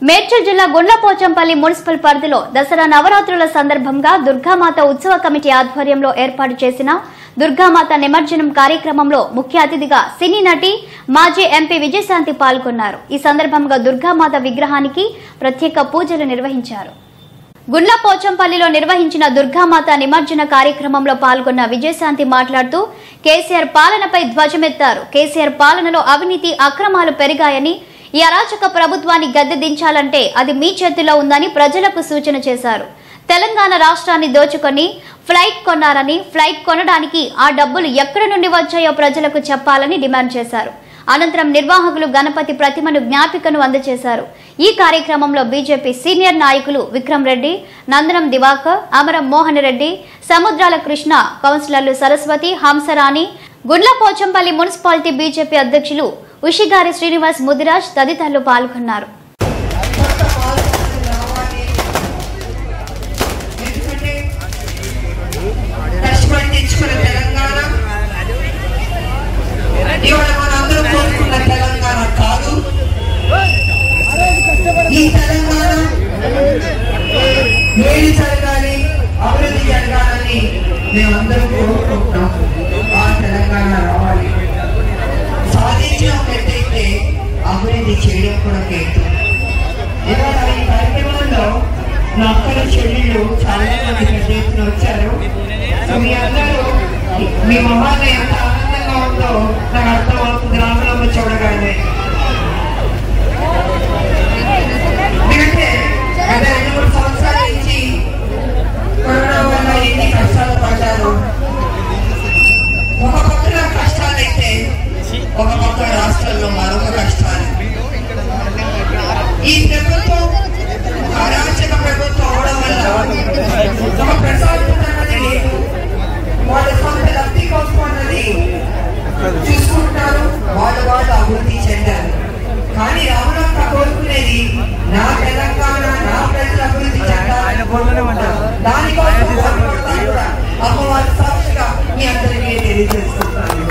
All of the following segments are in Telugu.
మేడ్చల్ జిల్లా గుండ్లపోచంపల్లి మున్సిపల్ పరిధిలో దసరా నవరాత్రుల సందర్భంగా దుర్గామాత ఉత్సవ కమిటీ ఆధ్వర్యంలో ఏర్పాటు చేసిన దుర్గామాత నిమజ్జనం కార్యక్రమంలో ముఖ్య అతిథిగా సినీ నటి మాజీ ఎంపీ విజయశాంతి పాల్గొన్నారు ఈ సందర్భంగా దుర్గామాత విగ్రహానికి ప్రత్యేక పూజలు నిర్వహించారు గుండ్ల పోచంపల్లిలో నిర్వహించిన దుర్గామాత నిమజ్జన కార్యక్రమంలో పాల్గొన్న విజయశాంతి మాట్లాడుతూ కేసీఆర్ పాలనపై ధ్వజమెత్తారు కేసీఆర్ పాలనలో అవినీతి అక్రమాలు పెరిగాయని ఈ అరాచక ప్రభుత్వాన్ని గద్దె దించాలంటే అది మీ చేతిలో ఉందని ప్రజలకు సూచన చేశారు తెలంగాణ రాష్ట్రాన్ని దోచుకొని ఫ్లైట్ కొన్నారని ఫ్లైట్ కొనడానికి ఆ డబ్బులు ఎక్కడి నుండి వచ్చాయో ప్రజలకు చెప్పాలని డిమాండ్ చేశారు అనంతరం నిర్వాహకులు గణపతి ప్రతిమను జ్ఞాపికను అందజేశారు ఈ కార్యక్రమంలో బీజేపీ సీనియర్ నాయకులు విక్రమ్ రెడ్డి నందనం దివాకర్ అమరం మోహన్ రెడ్డి సముద్రాల కృష్ణ కౌన్సిలర్లు సరస్వతి హంసరాణి గుండ్లపోచంపల్లి మున్సిపాలిటీ బీజేపీ అధ్యక్షులు ఉషిగారి శ్రీనివాస్ ముదిరాజ్ తదితరులు పాల్గొన్నారు ఎందుకంటే కష్టపడి తెచ్చుకున్న తెలంగాణ ఇవాళ మనందరం కోరుకున్న తెలంగాణ కాదు ఈ తెలంగాణ మేలు జరగాలి అభివృద్ధి జరగాలని మేమందరం కోరుకుంటున్నాం ఆ తెలంగాణ రావాలి సాధించడం ఒక ఎత్తు అయితే అభివృద్ధి చేయడం కూడా ఒక ఎత్తు ఇవాళ ఈ కార్యక్రమంలో నా అక్కల చెల్లెళ్ళు చాలా మంది పెద్ద ఎత్తున వచ్చారు సో మీ అందరూ మీ మొహాలు ఎంత ఆనందంగా ఉందో నాకు అర్థమవుతుంది రామలమ్మ చూడగానే ఎందుకంటే గత రెండు మూడు సంవత్సరాల నుంచి కరోనా వల్ల ఎన్ని కష్టాలు పడ్డారు ఒక పక్కన కష్టాలైతే ఒక పక్క రాష్ట్రంలో మరొక కష్టాలు ఈ ప్రభుత్వం అరాచక ప్రభుత్వం అవడం వల్ల ఒక ప్రశాంతత అనేది వాళ్ళ సొంత లబ్ధి కోసం అన్నది చూసుకుంటారు వాళ్ళు వాళ్ళు అభివృద్ధి చెందారు కానీ రామలక్క కోరుకునేది నా తెలంగాణ నా ప్రజల అభివృద్ధి చెందాలని కోరుకుంటారు దానికోసం పోరాడతారు కూడా అమ్మవారి సాక్షిగా మీ అందరికీ తెలియజేస్తున్నాను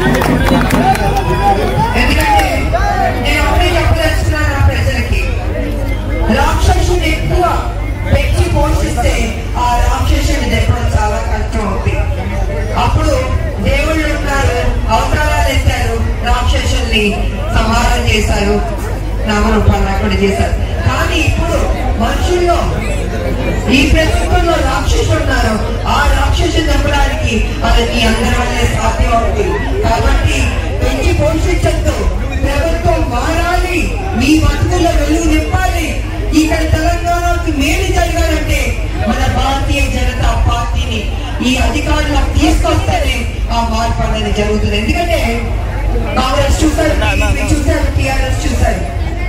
ఎందుకంటే నేను ఒకటే చెప్పదలుచుకున్నాను నా ప్రజలకి రాక్షసుని ఎక్కువ పెంచి పోషిస్తే ఆ రాక్షసుని తెప్పడం చాలా కష్టం అవుతుంది అప్పుడు దేవుళ్ళు ఉన్నారు అవతారాలు ఎత్తారు రాక్షసుల్ని సంహారం చేశారు నామరూపాలు అక్కడ చేశారు కానీ ఇప్పుడు మనుషుల్లో ఈ ప్రభుత్వంలో రాక్షసులు ఉన్నారు ఆ రాక్షసుని చంపడానికి అది మీ అందరి వల్లే సాధ్యం అవుతుంది కాబట్టి పెంచి పోషించద్దు ప్రభుత్వం మారాలి మీ బతుకుల్లో వెలుగు నింపాలి ఇక్కడ తెలంగాణకి మేలు జరగాలంటే మన భారతీయ జనతా పార్టీని ఈ అధికారులకు తీసుకొస్తేనే ఆ మార్పు అనేది జరుగుతుంది ఎందుకంటే కాంగ్రెస్ చూసారు టీడీపీ చూసారు టీఆర్ఎస్ చూసారు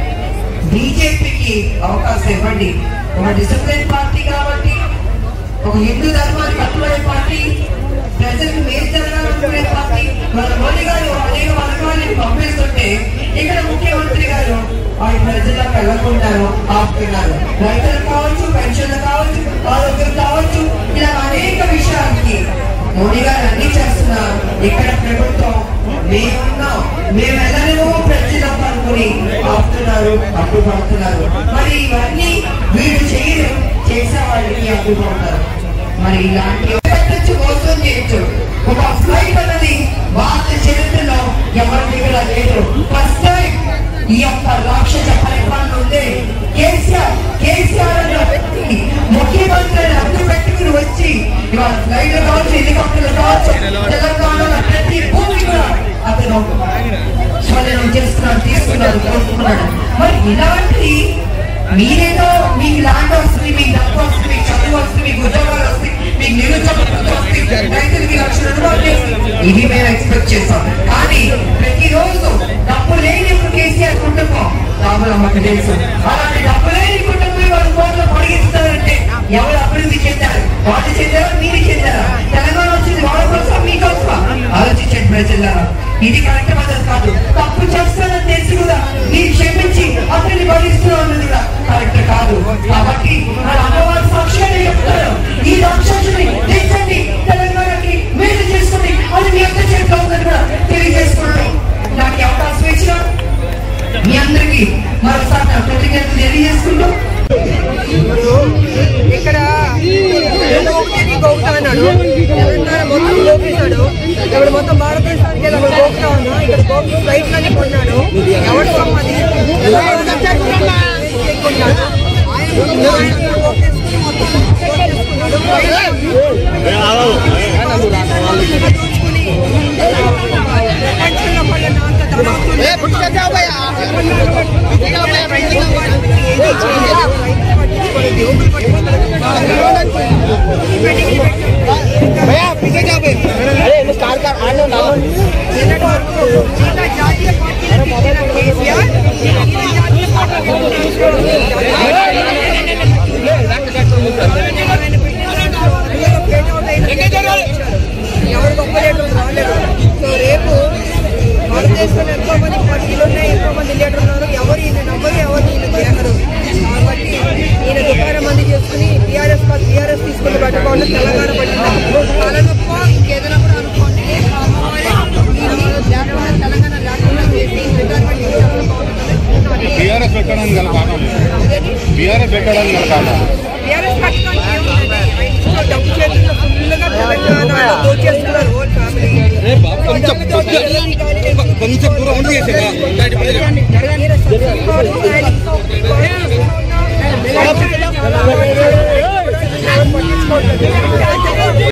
బీజేపీకి అవకాశం ఇవ్వండి ఒక డిసిప్లిన్ పార్టీ కాబట్టి ఒక హిందూ ధర్మానికి కట్టుబడే పార్టీ ప్రజలకు మేలు జరగాలనుకునే పార్టీ మన మోడీ గారు అనేక పథకాలను పంపిస్తుంటే ఇక్కడ ముఖ్యమంత్రి గారు వారి ప్రజలకు వెళ్ళకుండాను ఆపుతున్నారు రైతులు కావచ్చు పెన్షన్లు కావచ్చు ఆరోగ్యం కావచ్చు ఇలా అనేక విషయాలకి మోడీ గారు అన్ని చేస్తున్నారు ఇక్కడ ప్రభుత్వం మేమున్నాం మేము వెళ్ళలేమో ప్రజలకు అనుకుని ఆపుతున్నారు అడ్డుపడుతున్నారు మరి ఇవన్నీ వీళ్ళు చేయరు చేసే వాళ్ళకి అడ్డుపడతారు మరి ఇలాంటి పెట్టచ్చు మోసం చేయొచ్చు ఒక ఫ్లైట్ అన్నది భారత చరిత్రలో ఎవరి దగ్గర లేదు ఫస్ట్ టైం ఈ యొక్క రాక్షస పరిపాలన ఉంది కేసీఆర్ కేసీఆర్ అనే వ్యక్తి ముఖ్యమంత్రిని అడ్డు పెట్టుకుని వచ్చి ఇవాళ ఫ్లైట్ కావచ్చు హెలికాప్టర్లు కావచ్చు తెలంగాణలో ప్రతి భూమి కూడా అతను స్వలనం చేస్తున్నాడు తీసుకున్నాడు కోరుకున్నాడు మరి ఇలాంటి మీరేదో మీకు ల్యాండ్ వస్తుంది మీకు డబ్బు వస్తుంది మీకు చదువు వస్తుంది మీకు ఉద్యోగాలు వస్తాయి మీకు నిరుద్యోగ వస్తుంది రైతులకి లక్ష రూపాయలు వస్తాయి. ఇది మేము ఎక్స్పెక్ట్ చేస్తాం కానీ ప్రతిరోజు డబ్బు లేని కేసీఆర్ కుటుంబం రాములమ్మకి తెలుసు అలాంటి డబ్బు లేని కుటుంబం వాళ్ళు కోట్ల పొడిగిస్తారంటే ఎవరు అభివృద్ధి చెందారు వాళ్ళు చెందారా మీరు చెందారా తెలంగాణ వచ్చింది వాళ్ళ కోసం మీకోసం ఆలోచించండి ప్రజలారా ఇది కరెక్ట్ పద్ధతి కాదు తప్పు చేస్తానని తెలిసి కూడా మీరు క్షమించి అతన్ని భరిస్తున్నది కూడా కరెక్ట్ కాదు కాబట్టి మన అమ్మవారి సాక్ష్యాన్ని చెప్తారు ఈ రాక్షసుని తెచ్చండి తెలంగాణకి మేలు చేసుకోండి అది మీ అందరి చేతిలో ఉందని కూడా తెలియజేసుకుంటాం నాకు ఈ అవకాశం ఇచ్చిన మీ అందరికీ మరోసారి నా కృతజ్ఞతలు తెలియజేస్తూ ఇప్పుడు మొత్తం భారతదేశానికి ఇలా గోపుతా ఉన్నా ఇక్కడ గోపు రైట్లని కొన్నాడు ఎవరు సొమ్మది జాతీయ పార్టీలకు కేసీఆర్ జాతీయ ఎవరు గొప్ప లీడర్లు రాలేదు సో రేపు భారతదేశంలో ఎంతో మంది పార్టీలు ఉన్నాయి ఎంతో మంది లీడర్లు ఉన్నారు ఎవరు ఈయన నమ్మరు ఎవరు ఈయన చేయగలరు కాబట్టి ఈయన దుకాణం మంది చేసుకుని టీఆర్ఎస్ టీఆర్ఎస్ తీసుకుని పెట్టుకోండి తెలంగాణ పట్టింది తలనొప్ప ఇంకేదైనా కూడా అనుకోండి లేకుండా తెలంగాణ లేకుండా చేసి రిటైర్మెంట్ చేసేస్తే బాగుంటుంది టీఆర్ఎస్ పెట్టడానికి గల కారణం టీఆర్ఎస్ పెట్టడానికి గల కారణం టీఆర్ఎస్ పట్టుకోవడానికి ఏముందండి? ఆయన ఇంట్లో డబ్బు చేతుల్లో ఫుల్గా తెలంగాణ దోచేస్తున్నారు ఓట్ ఫ్యామిలీ. కొంచెం దూరం ఉండి చేసేదా ఈయన సత్యకుమారు ఆయన ఇంకో కుమారుడు. పట్టించుకోవట్లేదు.